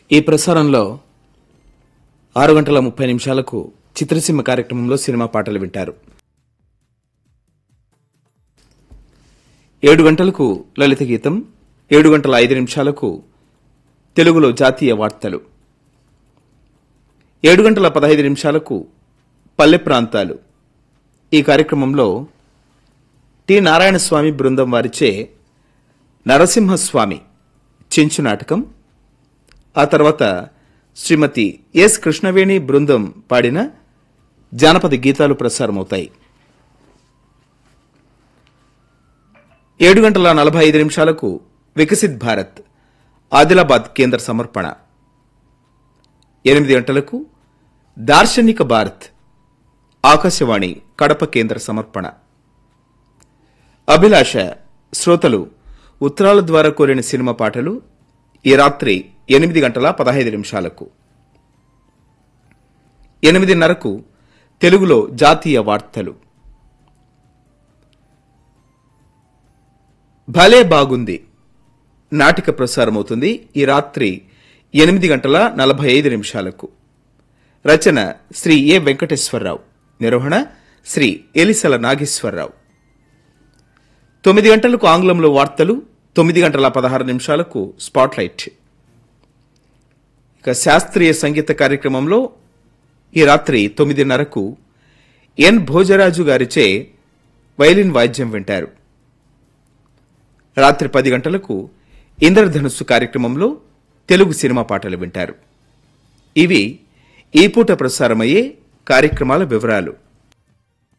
ఈ ప్రసారంలో ఆరు గంటల ముప్పై నిమిషాలకు చిత్రసీమ కార్యక్రమంలో సినిమా పాటలు వింటారు ఏడు గంటలకు లలిత గీతం ఏడు గంటల ఐదు నిమిషాలకు తెలుగులో జాతీయ వార్తలు ఏడు గంటల పదహైదు నిమిషాలకు పల్లె ప్రాంతాలు ఈ కార్యక్రమంలో టి నారాయణస్వామి బృందం వారిచే నరసింహస్వామి చెంచు నాటకం ఆ తర్వాత శ్రీమతి ఎస్ కృష్ణవేణి బృందం పాడిన జానపద గీతాలు ప్రసారమవుతాయి ఏడు గంటల నలభై ఐదు నిమిషాలకు వికసిత్ భారత్ ఆదిలాబాద్ కేంద్ర సమర్పణ ఎనిమిది గంటలకు దార్శనిక భారత్ ఆకాశవాణి కడప కేంద్ర సమర్పణ అభిలాష శ్రోతలు ఉత్తరాల ద్వారా కోరిన సినిమా పాటలు ఈ రాత్రి ఎనిమిది గంటల పదహైదు నిమిషాలకు ఎనిమిదిన్నరకు తెలుగులో జాతీయ వార్తలు భలే బాగుంది నాటిక ప్రసారమవుతుంది ఈ రాత్రి ఎనిమిది గంటల నలభై ఐదు నిమిషాలకు రచన శ్రీ ఏ వెంకటేశ్వరరావు నిర్వహణ శ్రీ ఎలిసల నాగేశ్వరరావు తొమ్మిది గంటలకు ఆంగ్లంలో వార్తలు తొమ్మిది గంటల పదహారు నిమిషాలకు స్పాట్లైట్ ఇక శాస్త్రీయ సంగీత కార్యక్రమంలో ఈ రాత్రి తొమ్మిదిన్నరకు ఎన్ భోజరాజు గారిచే వైలిన్ వాయిద్యం వింటారు రాత్రి పది గంటలకు ఇంద్రధనుస్సు కార్యక్రమంలో తెలుగు సినిమా పాటలు వింటారు ఇవి ఈ పూట ప్రసారమయ్యే కార్యక్రమాల వివరాలు